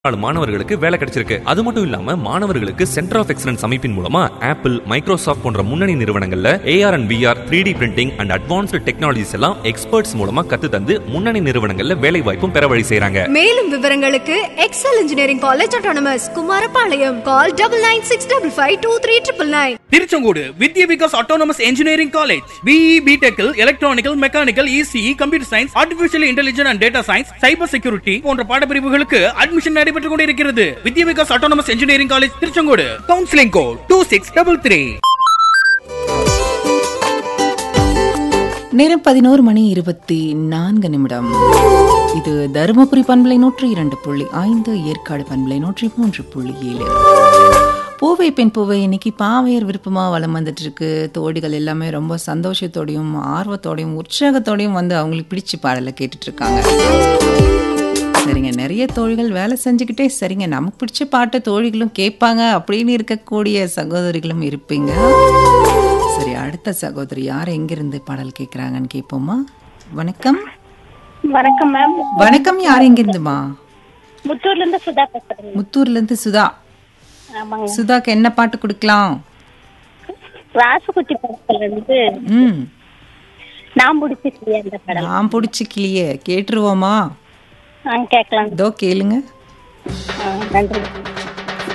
நாலு மாணவர்களுக்கு வேலை கிடைச்சிருக்கு அது மட்டும் இல்லாம மாணவர்களுக்கு சென்டர் ஆஃப் எக்ஸலன்ஸ் அமைப்பின் மூலமா ஆப்பிள் மைக்ரோசாஃப்ட் போன்ற முன்னணி நிறுவனங்கள்ல AR and VR three D printing and advanced technologies எல்லாம் எக்ஸ்பர்ட்ஸ் மூலமா கத்து தந்து முன்னணி நிறுவனங்கள்ல வேலை வாய்ப்பும் பெற வழி செய்றாங்க மேலும் விவரங்களுக்கு Excel engineering college autonomous Kumarapalayam call double nine six double five two three triple nine Tiruchengode Vidya Vikas autonomous engineering college BE பிடெக்கில் electrical mechanical ECE computer science artificial intelligence and data science cyber security போன்ற பாடப்பிரிவுகளுக்கு அட்மிஷன் நடைபெற்றுக் கொண்டிருக்கிறது Vidya Vikas autonomous engineering college Tiruchengode counselling code two six double three நேரம் பதினோரு மணி இருபத்தி நான்கு நிமிடம் இது தருமபுரி பண்பலை நூற்றி இரண்டு புள்ளி ஐந்து ஏற்காடு பண்பலை நூற்றி மூன்று புள்ளி ஏழு பூவை பெண் பூவை இன்னைக்கு பாவையர் விருப்பமா வலம் வந்துட்டு இருக்கு தோழிகள் எல்லாமே ரொம்ப சந்தோஷத்தோடையும் ஆர்வத்தோடையும் உற்சாகத்தோடையும் வந்து அவங்களுக்கு பிடிச்ச பாடலை கேட்டுட்டு இருக்காங்க சரிங்க நிறைய தோழிகள் வேலை செஞ்சுக்கிட்டே சரிங்க நமக்கு பிடிச்ச பாட்டை தோழிகளும் கேட்பாங்க அப்படின்னு இருக்கக்கூடிய சகோதரிகளும் இருப்பீங்க சரி அடுத்த சகோதரி யார் எங்கிருந்து பாடல் கேட்குறாங்கன்னு கேட்போமா வணக்கம் வணக்கம் மேம் வணக்கம் யார் எங்கிருந்துமா முத்தூர்ல இருந்து சுதா பேசுறேன் முத்தூர்ல இருந்து சுதா ஆமாங்க சுதாக்கு என்ன பாட்டு கொடுக்கலாம் ராசுகுட்டி படத்துல இருந்து ம் நான் பிடிச்சிருக்கேன் அந்த படம் நான் பிடிச்சிக்கலையே கேட்டுருவோமா ஆ கேட்கலாம் இதோ கேளுங்க ஆ, நன்றி